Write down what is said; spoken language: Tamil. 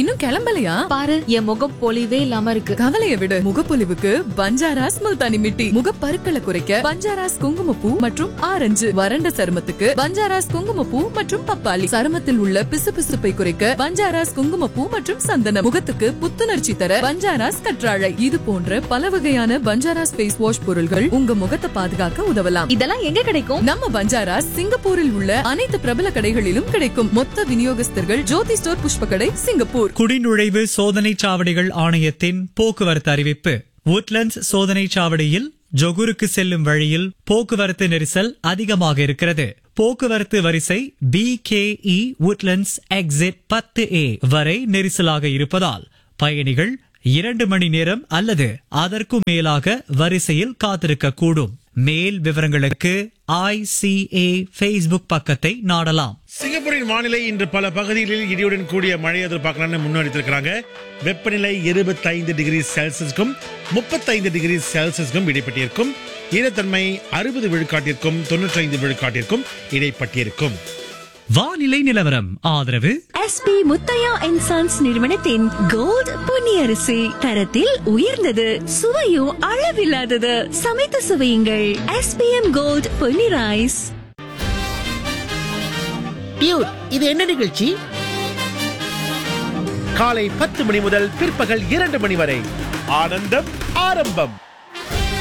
இன்னும் கிளம்பலையா பாரு என் முகம் பொலிவே இல்லாம இருக்கு கவலைய விடு முகப்பொலிவுக்கு பஞ்சாராஸ் முல்தானி மிட்டி முகப்பருக்களை குறைக்க பஞ்சாராஸ் குங்குமப்பூ மற்றும் ஆரஞ்சு வறண்ட சருமத்துக்கு பஞ்சாராஸ் குங்குமப்பூ மற்றும் பப்பாளி சருமத்தில் உள்ள பிசுபிசுப்பை குறைக்க பஞ்சாராஸ் குங்குமப்பூ மற்றும் சந்தனம் முகத்துக்கு புத்துணர்ச்சி தர பஞ்சாராஸ் கற்றாழை இது போன்ற பல வகையான பஞ்சாராஸ் ஃபேஸ் வாஷ் பொருள்கள் உங்க முகத்தை பாதுகாக்க உதவலாம் இதெல்லாம் எங்க கிடைக்கும் நம்ம பஞ்சாராஸ் சிங்கப்பூரில் உள்ள அனைத்து பிரபல கடைகளிலும் கிடைக்கும் மொத்த விநியோகஸ்தர்கள் ஜோதி ஸ்டோர் புஷ்ப கடை சிங்கப்பூர் குடிநுழைவு சோதனை சாவடிகள் ஆணையத்தின் போக்குவரத்து அறிவிப்பு உட்லண்ட்ஸ் சோதனை சாவடியில் ஜொகுருக்கு செல்லும் வழியில் போக்குவரத்து நெரிசல் அதிகமாக இருக்கிறது போக்குவரத்து வரிசை P K E Woodlands exit பத்து ஏ வரை நெரிசலாக இருப்பதால் பயணிகள் இரண்டு மணி நேரம் அல்லது அதற்கும் மேலாக வரிசையில் காத்திருக்க கூடும் மேல் விவரங்களுக்கு ஐசிஏ ஃபேஸ்புக் பக்கத்தை நாடலாம் சிங்கப்பூரின் வானிலை இன்று பல பகுதிகளில் இடியுடன் கூடிய மழை எதிர்பார்க்கலாம்னு முன்னெடுத்திருக்கிறாங்க வெப்பநிலை 25 டிகிரி செல்சியஸ்க்கும் 35 டிகிரி செல்சியஸ்க்கும் இடைப்பட்டிருக்கும் ஈரத்தன்மை அறுபது விழுக்காட்டிற்கும் 95 விழுக்காட்டிற்கும் இடைப்பட்டிருக்கும் வானிலை நிலவரம் ஆதரவு எஸ்பி முத்தையா அண்ட் சன்ஸ் நிறுவனத்தின் கோல்ட் பொன்னியரிசி தரத்தில் உயர்ந்தது சுவையும் அளவில்லாதது சமைத்து சுவையுங்கள் SPM gold Ponni rice dude இது என்ன நிகழ்ச்சி காலை பத்து மணி முதல் பிற்பகல் இரண்டு மணி வரை ஆனந்தம் ஆரம்பம்